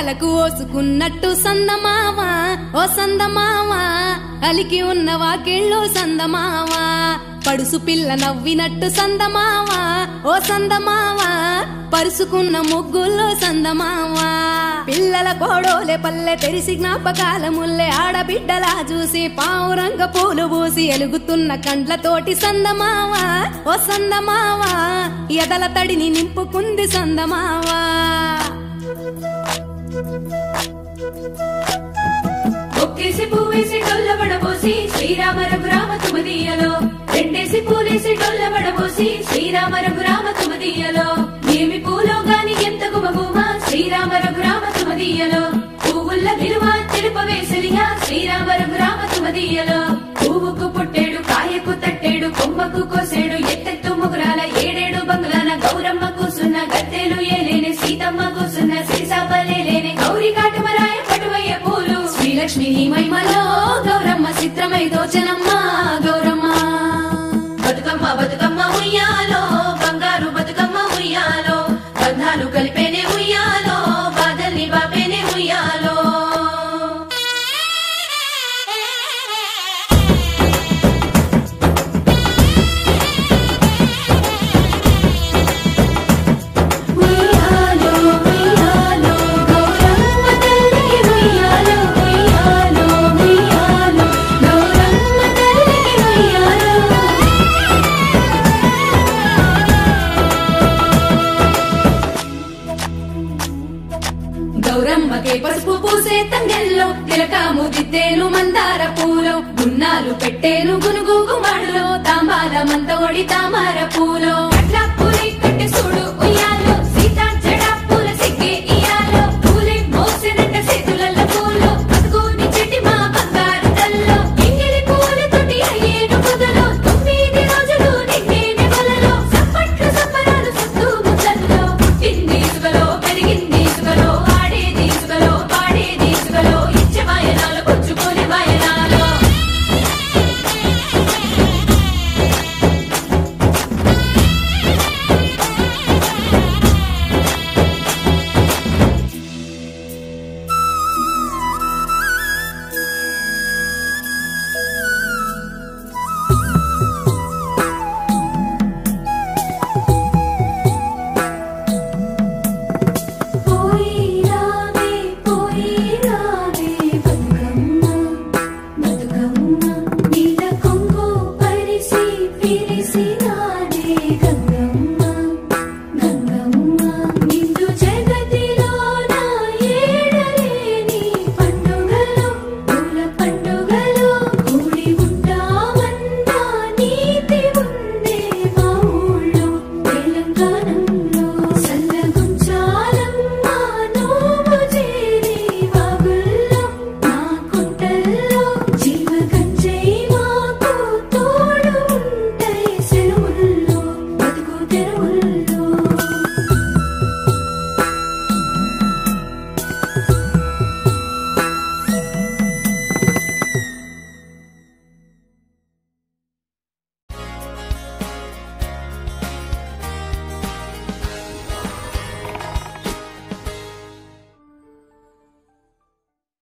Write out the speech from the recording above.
పిల్లలకు ఓసుకున్నట్టు సందమావా ఓ సందమావా అలికి ఉన్న వాకిళ్ళు సందమావా పడుసు పిల్ల నవ్వినట్టు సందమావా ఓ సందమావా పరుసుకున్న ముగ్గుల్లో సందమావా పిల్లల కోడోలే పల్లె తెరిసి జ్ఞాపకాల ముల్లె ఆడబిడ్డలా చూసి పావురంగ పూలు పూసి ఎలుగుతున్న కండ్లతోటి సందమావా ఓ సందమావా ఎదల తడిని నింపుకుంది సందమావా ఒక్కేసి పువ్వేసి డొల్ల పడబోసి శ్రీరామ రఘురామ తుమదీయలో రెండేసి పూలేసి డొల్ల పడబోసి శ్రీరామ రఘురామ తుమదీయలో ఏమి పూలో గాని ఎంత గుమగుమ శ్రీరామ రఘురామ తుమదీయలో పువ్వుల్ల విలువ తెలుపవేసలిగా శ్రీరామ రఘురామ తుమదీయలో పువ్వుకు పుట్టేడు కాయకు తట్టేడు కొమ్మకు కోసేడు ఎత్తెత్తు ముగురాల ఏడేడు బంగ్లాల గౌరమ్మ కూసున్న గద్దెలు ఏలేని సీతమ్మ కూసున్న సిరిసాపలేని గౌరీ కాటమరాయ పటువయ్య పూలు శ్రీలక్ష్మి నీ మహిమలో గౌరమ్మ చిత్రమై దోచనమ్మ గౌరమ్మ బతుకమ్మ బతుకమ్మ ఉయ్యాలో బంగారు బతుకమ్మ ఉయ్యాలో బంధాలు కలిపేనే ఉయ్యాలో బాధల్ని బాపేనే ఉయ్యాలో ఉయ్యాలో ఉయ్యాలో గౌరమ్మ తల్లికి ఉయ్యాలో ఉయ్యాలో ఉయ్యాలో గౌరమ్మ తల్లికి ఉయ్యాలో గౌరమ్మకే పసుపు పూసే తంగెల్లో తిలకాము దిద్దేను మందార పూలో గున్నాలు పెట్టేను గునుగు గుమ్మడిలో తాంబాల మంత ఒడి తామర పూలో